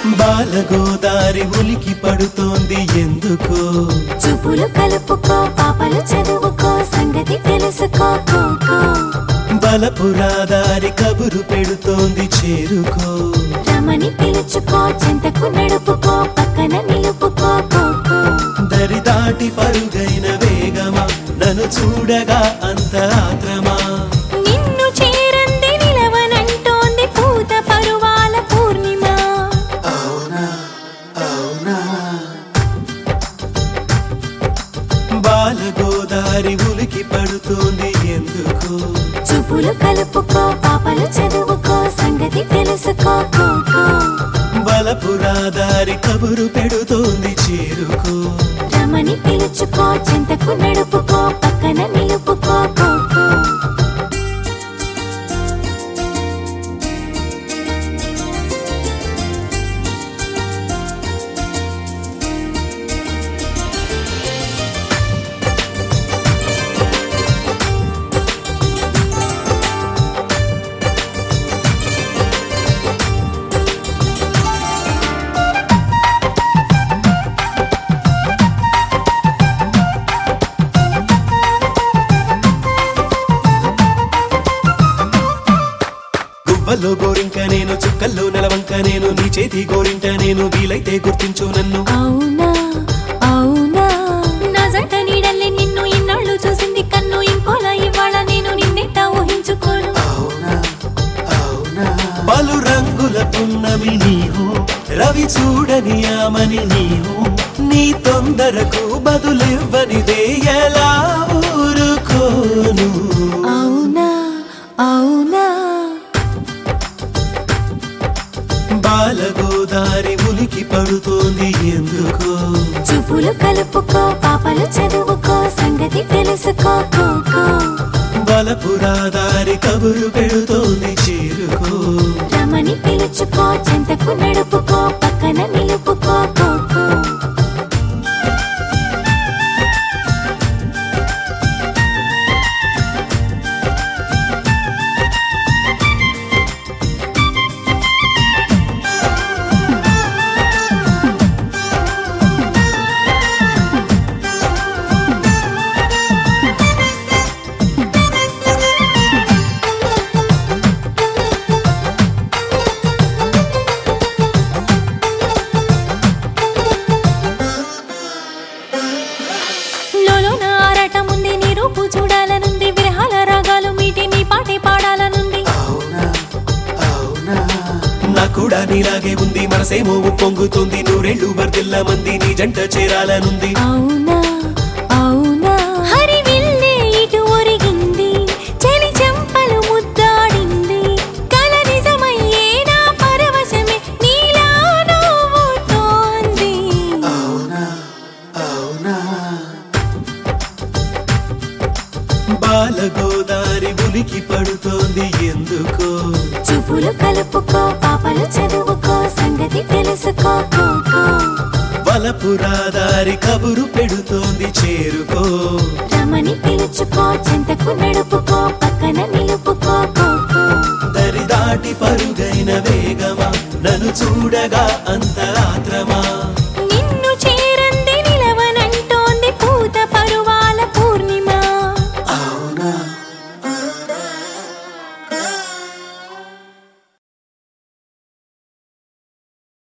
బాలగోదారి ఉలికి పడుతోంది ఎందుకో చూపులు కలుపుకో పాపలు చదువుకో సంగతి తెలుసుకో కో, కో. బలపురాదారి కబురు పెడుతోంది చేరుకో రమణి పిలుచుకో చెంతకు నడుపుకో పక్కన నిలుపుకో కో, కో. దరి దాటి పరుగైన వేగమా నన్ను చూడగా అంత ఆత్రమా నిన్ను చేరంది నిలవనంటోంది పూత పరువాల పూర్ణిమ బాలగోదారి ఉలికి పడుతోంది ఎందుకో చూపులు కలుపుకో పాపలు చదువుకో సంగతి తెలుసుకో కో, కో. బలపురాదారి కబురు పెడుతోంది చేరుకో రమణి పిలుచుకో చెంతకు నడుపుకో పక్కన నిలుపుకో కో, కో. గువ్వల్లో గోరింక నేను చుక్కల్లో నెలవంక నేను నీ చేతి గోరింట నేను వీలైతే గుర్తించు నన్ను అవునా అవునా నా జంట నీడల్లే నిన్ను ఇన్నాళ్ళు చూసింది కన్ను ఇంకోలా ఇవాళ నేను నిన్నెట్టా ఊహించుకోను పలు రంగుల పున్నమి నీవు రవి చూడని ఆమని నీవు నీ తొందరకు బదులివ్వనిదే ఎలా ఊరుకోను అవునా అవునా బాలగోదారి ఉలికి పడుతోంది ఎందుకో చూపులు కలుపుకో పాపలు చదువుకో సంగతి తెలుసుకో కో, కో. బలపురాదారి కబురు పెడుతోంది చేరుకో రమణి పిలుచుకో చెంతకు నడుపుకో పక్కన నిలుపుకో కో, కో. లోలోన ఆరాటముంది నీ రూపు చూడాలనుంది విరహాల రాగాలు మీటి నీ పాటే పాడాలనుంది నా కూడా నీలాగే ఉంది మనసేమో పొంగుతుంది నూరేళ్లు వర్దిల్ల మంది నీ జంట చేరాలనుంది అవునా అవునా హరి విల్లే ఇటు ఒరిగింది చలి చెంపలు ముద్దాడింది కల నిజమయ్యే నా పరవశమే నీలా నవ్వుతోంది బాలగోదారి ఉలికి పడుతోంది ఎందుకో చూపులు కలుపుకో పాపలు చదువుకో సంగతి తెలుసుకో కో, కో. బలపురాదారి కబురు పెడుతోంది చేరుకో రమణి పిలుచుకో చెంతకు నడుపుకో పక్కన నిలుపుకో కో, కో. దరి దాటి పరుగైన వేగమా నన్ను చూడగా అంత ఆత్రమా